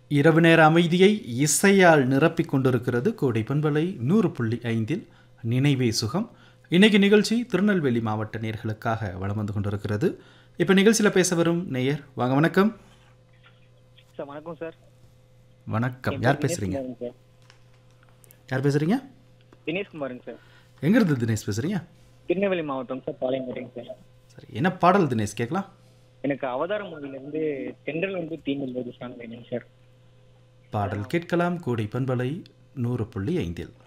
இரவு நேர அமைதியை இசையால் நிரப்பிக் கொண்டிருக்கிறது கோடை பண்பலை நூறு புள்ளி ஐந்தில் நினைவே சுகம் இன்னைக்கு நிகழ்ச்சி திருநெல்வேலி மாவட்ட நேர்களுக்காக வலம் வந்து கொண்டிருக்கிறது இப்போ நிகழ்ச்சியில் பேச வரும் நேயர் வாங்க வணக்கம் சார் வணக்கம் சார் வணக்கம் யார் பேசுறீங்க தினேஷ்குமாருங்க சார் யார் பேசுறீங்க தினேஷ்குமாருங்க சார் எங்கிருந்து தினேஷ் பேசுறீங்க திருநெல்வேலி மாவட்டம் சார் பாளையங்கோட்டைங்க சார் சரி என்ன பாடல் தினேஷ் கேட்கலாம் எனக்கு அவதார மூவிலேருந்து தென்றல் வந்து தீமல் போது சாங் வேணுங்க சார் பாடல் கேட்கலாம் கோடை பண்பலை நூறு புள்ளி ஐந்தில்